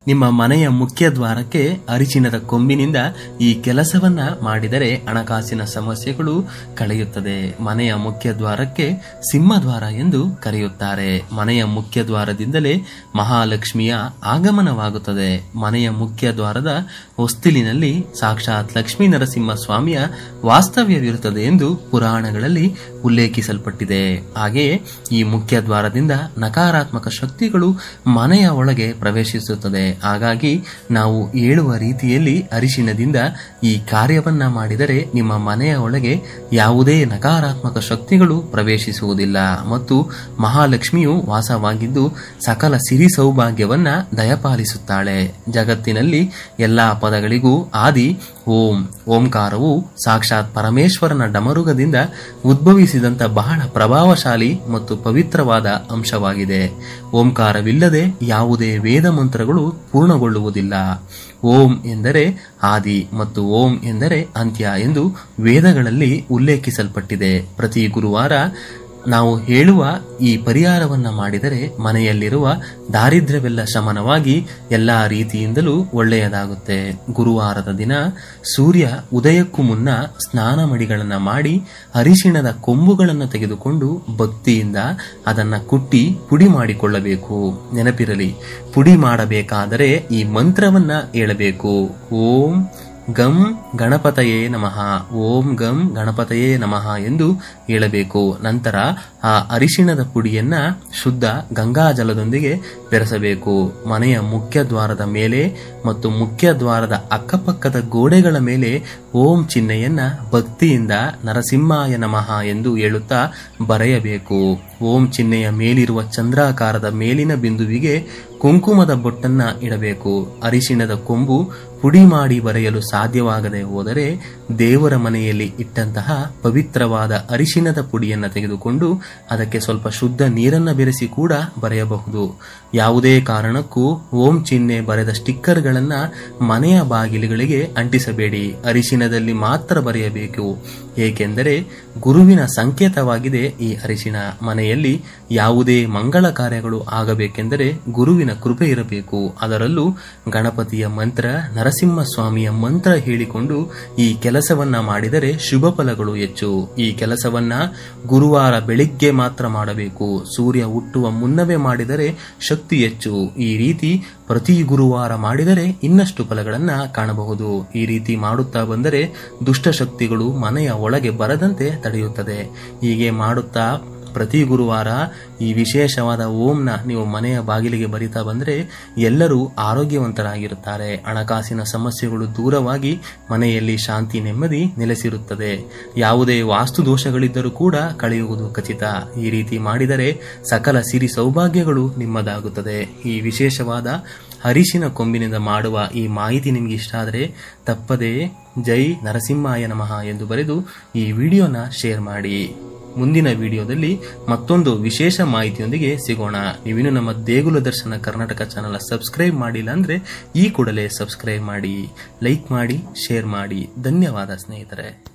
ನಿಮ್ಮ ಮನೆಯ ಮುಖ್ಯ ದ್ವಾರಕ್ಕೆ ಅರಿಚಿನದ ಕೊಂಬಿನಿಂದ ಈ ಕೆಲಸವನ್ನ ಮಾಡಿದರೆ ಹಣಕಾಸಿನ ಸಮಸ್ಯೆಗಳು ಕಳೆಯುತ್ತದೆ ಮನೆಯ ಮುಖ್ಯ ದ್ವಾರಕ್ಕೆ ಸಿಂಹದ್ವಾರ ಎಂದು ಕರೆಯುತ್ತಾರೆ ಮನೆಯ ಮುಖ್ಯ ದ್ವಾರದಿಂದಲೇ ಮಹಾಲಕ್ಷ್ಮಿಯ ಆಗಮನವಾಗುತ್ತದೆ ಮನೆಯ ಮುಖ್ಯ ದ್ವಾರದ ಹೊಸ್ತಿಲಿನಲ್ಲಿ ಸಾಕ್ಷಾತ್ ಲಕ್ಷ್ಮೀ ನರಸಿಂಹ ಸ್ವಾಮಿಯ ವಾಸ್ತವ್ಯವಿರುತ್ತದೆ ಎಂದು ಪುರಾಣಗಳಲ್ಲಿ ಉಲ್ಲೇಖಿಸಲ್ಪಟ್ಟಿದೆ ಹಾಗೆಯೇ ಈ ಮುಖ್ಯ ದ್ವಾರದಿಂದ ನಕಾರಾತ್ಮಕ ಶಕ್ತಿಗಳು ಮನೆಯ ಒಳಗೆ ಪ್ರವೇಶಿಸುತ್ತದೆ ಹಾಗಾಗಿ ನಾವು ಹೇಳುವ ರೀತಿಯಲ್ಲಿ ಅರಿಶಿಣದಿಂದ ಈ ಕಾರ್ಯವನ್ನ ಮಾಡಿದರೆ ನಿಮ್ಮ ಮನೆಯ ಒಳಗೆ ಯಾವುದೇ ನಕಾರಾತ್ಮಕ ಶಕ್ತಿಗಳು ಪ್ರವೇಶಿಸುವುದಿಲ್ಲ ಮತ್ತು ಮಹಾಲಕ್ಷ್ಮಿಯು ವಾಸವಾಗಿದ್ದು ಸಕಲ ಸಿರಿ ಸೌಭಾಗ್ಯವನ್ನ ದಯಪಾಲಿಸುತ್ತಾಳೆ ಜಗತ್ತಿನಲ್ಲಿ ಎಲ್ಲಾ ಪದಗಳಿಗೂ ಆದಿ ಓಂ ಓಂಕಾರವು ಸಾಕ್ಷಾತ್ ಪರಮೇಶ್ವರನ ಡಮರುಗದಿಂದ ಉದ್ಭವಿಸಿದಂತ ಬಹಳ ಪ್ರಭಾವಶಾಲಿ ಮತ್ತು ಪವಿತ್ರವಾದ ಅಂಶವಾಗಿದೆ ಓಂಕಾರವಿಲ್ಲದೆ ಯಾವುದೇ ವೇದ ಮಂತ್ರಗಳು ಪೂರ್ಣಗೊಳ್ಳುವುದಿಲ್ಲ ಓಂ ಎಂದರೆ ಆದಿ ಮತ್ತು ಓಂ ಎಂದರೆ ಅಂತ್ಯ ಎಂದು ವೇದಗಳಲ್ಲಿ ಉಲ್ಲೇಖಿಸಲ್ಪಟ್ಟಿದೆ ಪ್ರತಿ ಗುರುವಾರ ನಾವು ಹೇಳುವ ಈ ಪರಿಹಾರವನ್ನ ಮಾಡಿದರೆ ಮನೆಯಲ್ಲಿರುವ ದಾರಿದ್ರ್ಯವೆಲ್ಲ ಶಮನವಾಗಿ ಎಲ್ಲಾ ರೀತಿಯಿಂದಲೂ ಒಳ್ಳೆಯದಾಗುತ್ತೆ ಗುರುವಾರದ ದಿನ ಸೂರ್ಯ ಉದಯಕ್ಕೂ ಮುನ್ನ ಸ್ನಾನ ಮಡಿಗಳನ್ನ ಮಾಡಿ ಅರಿಶಿಣದ ಕೊಂಬುಗಳನ್ನು ತೆಗೆದುಕೊಂಡು ಭಕ್ತಿಯಿಂದ ಅದನ್ನ ಕುಟ್ಟಿ ಪುಡಿ ಮಾಡಿಕೊಳ್ಳಬೇಕು ನೆನಪಿರಲಿ ಪುಡಿ ಮಾಡಬೇಕಾದರೆ ಈ ಮಂತ್ರವನ್ನ ಹೇಳಬೇಕು ಓಂ ಗಂ ಗಣಪತಯೇ ನಮಃ ಓಂ ಗಂ ಗಣಪತಯೇ ನಮಃ ಎಂದು ಹೇಳಬೇಕು ನಂತರ ಆ ಅರಿಶಿಣದ ಪುಡಿಯನ್ನ ಶುದ್ಧ ಗಂಗಾ ಜಲದೊಂದಿಗೆ ಬೆರೆಸಬೇಕು ಮನೆಯ ಮುಖ್ಯ ದ್ವಾರದ ಮೇಲೆ ಮತ್ತು ಮುಖ್ಯ ದ್ವಾರದ ಅಕ್ಕಪಕ್ಕದ ಗೋಡೆಗಳ ಮೇಲೆ ಓಂ ಚಿಹ್ನೆಯನ್ನ ಭಕ್ತಿಯಿಂದ ನರಸಿಂಹಾಯ ನಮಃ ಎಂದು ಹೇಳುತ್ತಾ ಬರೆಯಬೇಕು ಓಂ ಚಿಹ್ನೆಯ ಮೇಲಿರುವ ಚಂದ್ರಾಕಾರದ ಮೇಲಿನ ಬಿಂದುವಿಗೆ ಕುಂಕುಮದ ಬೊಟ್ಟನ್ನ ಇಡಬೇಕು ಅರಿಶಿಣದ ಕೊಂಬು ಪುಡಿ ಮಾಡಿ ಬರೆಯಲು ಸಾಧ್ಯವಾಗದೆ ಹೋದರೆ ದೇವರ ಮನೆಯಲ್ಲಿ ಇಟ್ಟಂತಹ ಪವಿತ್ರವಾದ ಅರಿಶಿಣದ ಪುಡಿಯನ್ನು ತೆಗೆದುಕೊಂಡು ಅದಕ್ಕೆ ಸ್ವಲ್ಪ ಶುದ್ಧ ನೀರನ್ನ ಬೆರೆಸಿ ಕೂಡ ಬರೆಯಬಹುದು ಯಾವುದೇ ಕಾರಣಕ್ಕೂ ಓಂ ಚಿಹ್ನೆ ಬರೆದ ಸ್ಟಿಕ್ಕರ್ಗಳನ್ನ ಮನೆಯ ಬಾಗಿಲುಗಳಿಗೆ ಅಂಟಿಸಬೇಡಿ ಅರಿಶಿಣದಲ್ಲಿ ಮಾತ್ರ ಬರೆಯಬೇಕು ಏಕೆಂದರೆ ಗುರುವಿನ ಸಂಕೇತವಾಗಿದೆ ಈ ಅರಿಶಿಣ ಮನೆಯಲ್ಲಿ ಯಾವುದೇ ಮಂಗಳ ಕಾರ್ಯಗಳು ಆಗಬೇಕೆಂದರೆ ಗುರುವಿನ ಕೃಪೆ ಇರಬೇಕು ಅದರಲ್ಲೂ ಗಣಪತಿಯ ಮಂತ್ರ ನರಸಿಂಹ ಸ್ವಾಮಿಯ ಮಂತ್ರ ಹೇಳಿಕೊಂಡು ಈ ಕೆಲಸವನ್ನ ಮಾಡಿದರೆ ಶುಭ ಫಲಗಳು ಹೆಚ್ಚು ಈ ಕೆಲಸವನ್ನ ಗುರುವಾರ ಬೆಳಿಗ್ಗೆ ಮಾತ್ರ ಮಾಡಬೇಕು ಸೂರ್ಯ ಹುಟ್ಟುವ ಮುನ್ನವೇ ಮಾಡಿದರೆ ಶಕ್ತಿ ಹೆಚ್ಚು ಈ ರೀತಿ ಪ್ರತಿ ಗುರುವಾರ ಮಾಡಿದರೆ ಇನ್ನಷ್ಟು ಫಲಗಳನ್ನ ಕಾಣಬಹುದು ಈ ರೀತಿ ಮಾಡುತ್ತಾ ಬಂದರೆ ದುಷ್ಟಶಕ್ತಿಗಳು ಮನೆಯ ಒಳಗೆ ಬರದಂತೆ ತಡೆಯುತ್ತದೆ ಹೀಗೆ ಮಾಡುತ್ತಾ ಪ್ರತಿ ಗುರುವಾರ ಈ ವಿಶೇಷವಾದ ಓಂನ ನೀವು ಮನೆಯ ಬಾಗಿಲಿಗೆ ಬರಿತಾ ಬಂದರೆ ಎಲ್ಲರೂ ಆರೋಗ್ಯವಂತರಾಗಿರುತ್ತಾರೆ ಹಣಕಾಸಿನ ಸಮಸ್ಯೆಗಳು ದೂರವಾಗಿ ಮನೆಯಲ್ಲಿ ಶಾಂತಿ ನೆಮ್ಮದಿ ನೆಲೆಸಿರುತ್ತದೆ ಯಾವುದೇ ವಾಸ್ತು ದೋಷಗಳಿದ್ದರೂ ಕೂಡ ಕಳೆಯುವುದು ಖಚಿತ ಈ ರೀತಿ ಮಾಡಿದರೆ ಸಕಲ ಸಿರಿ ಸೌಭಾಗ್ಯಗಳು ನಿಮ್ಮದಾಗುತ್ತದೆ ಈ ವಿಶೇಷವಾದ ಅರಿಶಿನ ಕೊಂಬಿನಿಂದ ಮಾಡುವ ಈ ಮಾಹಿತಿ ನಿಮಗೆ ಇಷ್ಟ ಆದರೆ ತಪ್ಪದೇ ಜೈ ನರಸಿಂಹಾಯ ನಮಃ ಎಂದು ಬರೆದು ಈ ವಿಡಿಯೋನ ಶೇರ್ ಮಾಡಿ ಮುಂದಿನ ವಿಡಿಯೋದಲ್ಲಿ ಮತ್ತೊಂದು ವಿಶೇಷ ಮಾಹಿತಿಯೊಂದಿಗೆ ಸಿಗೋಣ ನೀವಿನ್ನು ನಮ್ಮ ದೇಗುಲ ದರ್ಶನ ಕರ್ನಾಟಕ ಚಾನಲ್ ಸಬ್ಸ್ಕ್ರೈಬ್ ಮಾಡಿಲ್ಲ ಅಂದ್ರೆ ಈ ಕೂಡಲೇ ಸಬ್ಸ್ಕ್ರೈಬ್ ಮಾಡಿ ಲೈಕ್ ಮಾಡಿ ಶೇರ್ ಮಾಡಿ ಧನ್ಯವಾದ ಸ್ನೇಹಿತರೆ